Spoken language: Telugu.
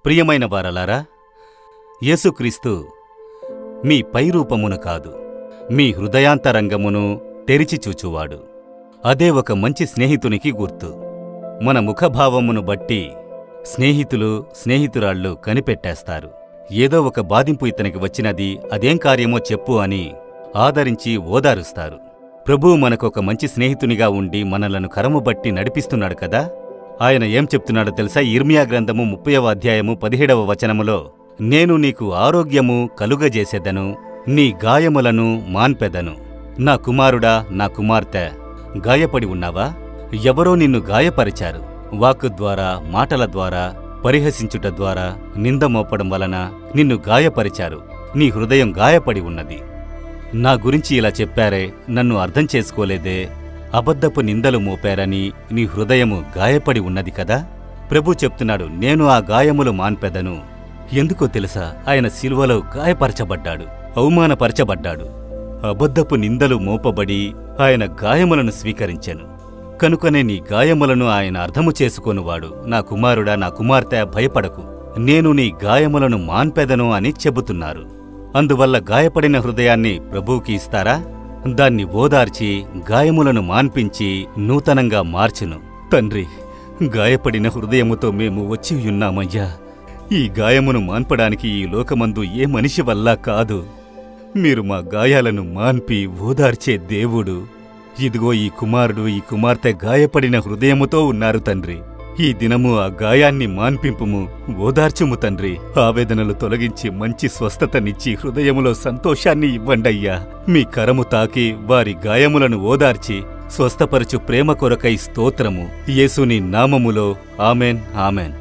ప్రియమైన వారలారా యేసుక్రీస్తు మీ పైరూపమును కాదు మీ హృదయాంతరంగమును తెరిచి చూచువాడు అదే ఒక మంచి స్నేహితునికి గుర్తు మన ముఖభావమును బట్టి స్నేహితులు స్నేహితురాళ్ళు కనిపెట్టేస్తారు ఏదో ఒక బాధింపు ఇతనికి వచ్చినది అదేం కార్యమో చెప్పు అని ఆదరించి ఓదారుస్తారు ప్రభువు మనకొక మంచి స్నేహితునిగా ఉండి మనలను కరము బట్టి నడిపిస్తున్నాడు కదా ఆయన ఏం చెప్తున్నాడో తెలుసా ఇర్మియా గ్రంథము ముప్పయవ అధ్యాయము పదిహేడవ వచనములో నేను నీకు ఆరోగ్యము కలుగజేసేదను నీ గాయములను మాన్పెదను నా కుమారుడా నా కుమార్తె గాయపడి ఉన్నావా ఎవరో నిన్ను గాయపరిచారు వాక్కు ద్వారా మాటల ద్వారా పరిహసించుట ద్వారా నింద మోపడం వలన నిన్ను గాయపరిచారు నీ హృదయం గాయపడి ఉన్నది నా గురించి ఇలా చెప్పారే నన్ను అర్థం చేసుకోలేదే అబద్ధపు నిందలు మోపారని నీ హృదయము గాయపడి ఉన్నది కదా ప్రభు చెప్తున్నాడు నేను ఆ గాయములు మాన్పెదను ఎందుకో తెలుసా ఆయన శిల్వలో గాయపరచబడ్డాడు అవమానపరచబడ్డాడు అబద్ధపు నిందలు మోపబడి ఆయన గాయములను స్వీకరించెను కనుకనే నీ గాయములను ఆయన అర్థము చేసుకొనువాడు నా కుమారుడా నా కుమార్తె భయపడకు నేను నీ గాయములను మాన్పెదను అని చెబుతున్నారు అందువల్ల గాయపడిన హృదయాన్ని ప్రభువుకి ఇస్తారా దాన్ని ఓదార్చి గాయములను మాన్పించి నూతనంగా మార్చును తండ్రి గాయపడిన హృదయముతో మేము వచ్చి ఉన్నామయ్యా ఈ గాయమును మాన్పడానికి ఈ లోకమందు ఏ మనిషి వల్ల కాదు మీరు మా గాయాలను మాన్పి ఓదార్చే దేవుడు ఇదిగో ఈ కుమారుడు ఈ కుమార్తె గాయపడిన హృదయముతో ఉన్నారు తండ్రి ఈ దినము ఆ గాయాన్ని మాన్పింపుము ఓదార్చుము తండ్రి ఆవేదనలు తొలగించి మంచి స్వస్థతనిచ్చి హృదయములో సంతోషాన్ని ఇవ్వండయ్యా మీ కరము తాకి వారి గాయములను ఓదార్చి స్వస్థపరచు ప్రేమ కొరకై స్తోత్రము యేసుని నామములో ఆమెన్ ఆమెన్